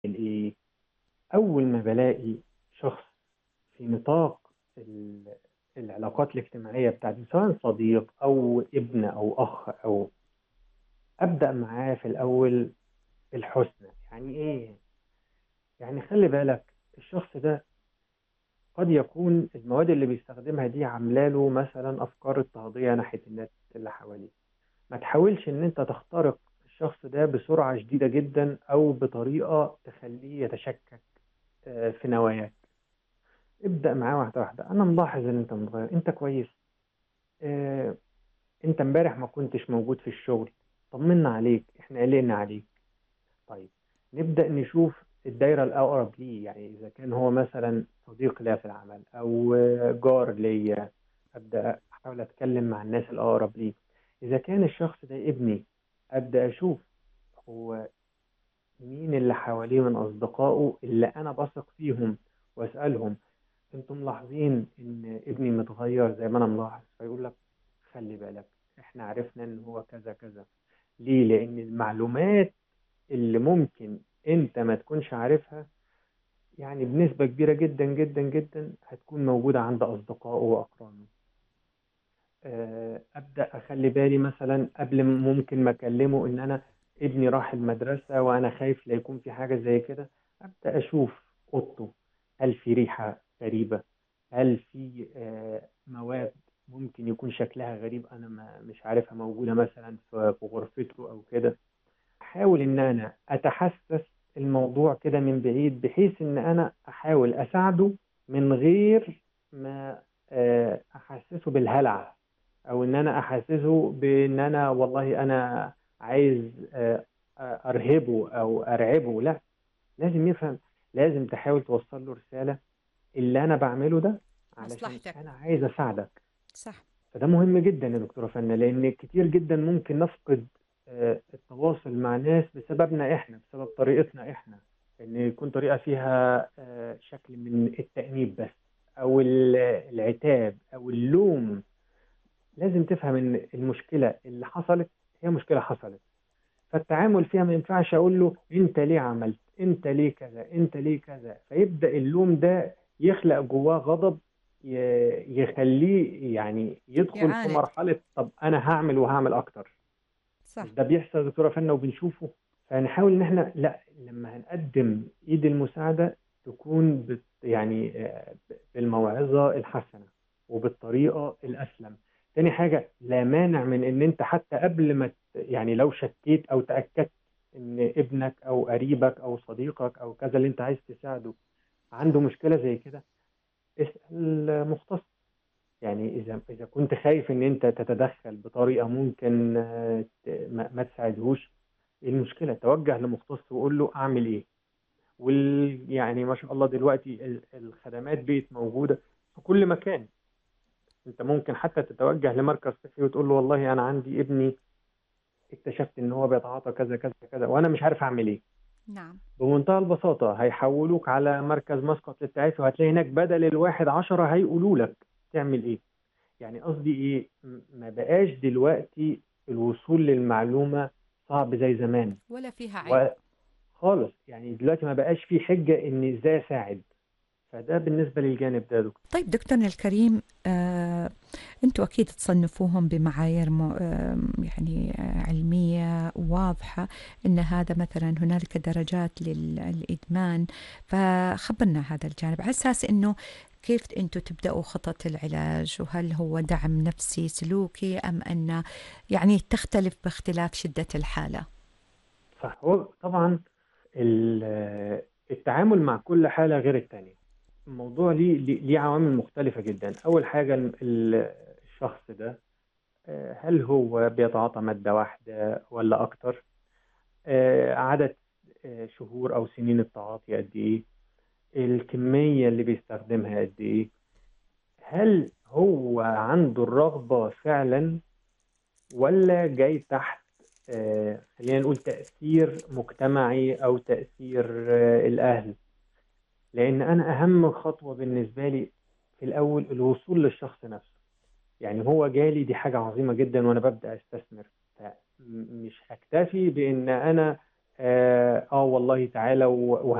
الإيه أول ما بلاقي شخص في نطاق ال- العلاقات الاجتماعية بتاعتي سواء صديق أو ابن أو أخ أو أبدأ معاه في الأول بالحسنى يعني إيه؟ يعني خلي بالك الشخص ده قد يكون المواد اللي بيستخدمها دي عامله له مثلا أفكار اضطهادية ناحية الناس اللي حواليه ما تحاولش إن أنت تخترق الشخص ده بسرعة شديدة جدا أو بطريقة تخليه يتشكك آه، في نواياك ابدأ معاه واحدة واحدة أنا ملاحظ إن أنت متغير أنت كويس آه، أنت امبارح ما كنتش موجود في الشغل طمنا عليك إحنا قلقنا عليك طيب نبدأ نشوف الدايرة الأقرب ليه يعني إذا كان هو مثلا صديق ليا في العمل أو آه، جار ليا أبدأ أحاول أتكلم مع الناس الأقرب ليه إذا كان الشخص ده ابني أبدأ أشوف هو مين اللي حواليه من أصدقائه اللي أنا بثق فيهم وأسألهم أنتم ملاحظين إن ابني متغير زي ما أنا ملاحظ فيقول لك خلي بالك إحنا عرفنا إن هو كذا كذا ليه؟ لأن المعلومات اللي ممكن أنت ما تكونش عارفها يعني بنسبة كبيرة جدا جدا جدا هتكون موجودة عند أصدقائه وأقرانه آه، أبدأ أخلي بالي مثلا قبل ما- ممكن ما أكلمه إن أنا ابني راح المدرسة وأنا خايف لا يكون في حاجة زي كده أبدأ أشوف أوضته هل في ريحة غريبة هل في آه، مواد ممكن يكون شكلها غريب أنا ما مش عارفها موجودة مثلا في في غرفته أو كده أحاول إن أنا أتحسس الموضوع كده من بعيد بحيث إن أنا أحاول أساعده من غير ما آه، أحسسه بالهلع او ان انا احسسه بان انا والله انا عايز آه، آه، ارهبه او ارعبه لا لازم يفهم لازم تحاول توصل له رسالة اللي انا بعمله ده علشان مصلحتك انا عايز اساعدك صح فده مهم جدا يا دكتورة فنا لان كتير جدا ممكن نفقد آه، التواصل مع ناس بسببنا احنا بسبب طريقتنا احنا ان يكون طريقة فيها آه، شكل من التأنيب بس او ال- العتاب او اللوم لازم تفهم ان المشكله اللي حصلت هي مشكله حصلت فالتعامل فيها ما ينفعش اقول له انت ليه عملت انت ليه كذا انت ليه كذا فيبدا اللوم ده يخلق جواه غضب ي- يخليه يعني يدخل في يعاند مرحله طب انا هعمل وهعمل اكتر صح مش ده بيحصل يا دكتوره فنا وبنشوفه فنحاول ان احنا لا لما هنقدم ايد المساعده تكون بت يعني آه، بالموعظه الحسنه وبالطريقه الاسلم تاني حاجه لا مانع من ان انت حتى قبل ما ت- يعني لو شكيت او تاكدت ان ابنك او قريبك او صديقك او كذا اللي انت عايز تساعده عنده مشكله زي كده اسال مختص يعني اذا اذا كنت خايف ان انت تتدخل بطريقه ممكن آه، ت- ما ما تساعدهوش ايه المشكله توجه لمختص وقول له اعمل ايه وال يعني ما شاء الله دلوقتي ال- الخدمات بقت موجوده في كل مكان انت ممكن حتى تتوجه لمركز صحي وتقول له والله انا عندي ابني اكتشفت ان هو بيتعاطى كذا كذا كذا وانا مش عارف اعمل ايه نعم بمنتهى البساطة هيحولوك على مركز مسقط للتعافي وهتلاقي هناك بدل الواحد عشرة هيقولوا لك تعمل ايه يعني قصدي ايه م- ما بقاش دلوقتي الوصول للمعلومة صعب زي زمان ولا فيها عيب وخالص يعني دلوقتي ما بقاش في حجة ان ازاي اساعد فده بالنسبة للجانب ده يا دكتور طيب دكتورنا الكريم آه، انتوا اكيد تصنفوهم بمعايير م- آه، يعني آه، علميه واضحه ان هذا مثلا هنالك درجات لل- للادمان فخبرنا هذا الجانب على اساس انه كيف انتوا تبداوا خطط العلاج وهل هو دعم نفسي سلوكي ام ان يعني تختلف باختلاف شده الحاله صح هو طبعا ال- التعامل مع كل حالة غير التانية الموضوع ليه ليه ليه عوامل مختلفة جدا أول حاجة ال- ال- الشخص ده آه، هل هو بيتعاطى مادة واحدة ولا أكتر آه، عدد آه، شهور أو سنين التعاطي قد إيه الكمية اللي بيستخدمها قد إيه هل هو عنده الرغبة فعلا ولا جاي تحت آه، خلينا نقول تأثير مجتمعي أو تأثير آه، الأهل لأن أنا أهم خطوة بالنسبة لي في الأول الوصول للشخص نفسه يعني هو جالي دي حاجة عظيمة جدا وأنا ببدأ أستثمر فمش هكتفي بإن أنا اه, آه والله تعالى و-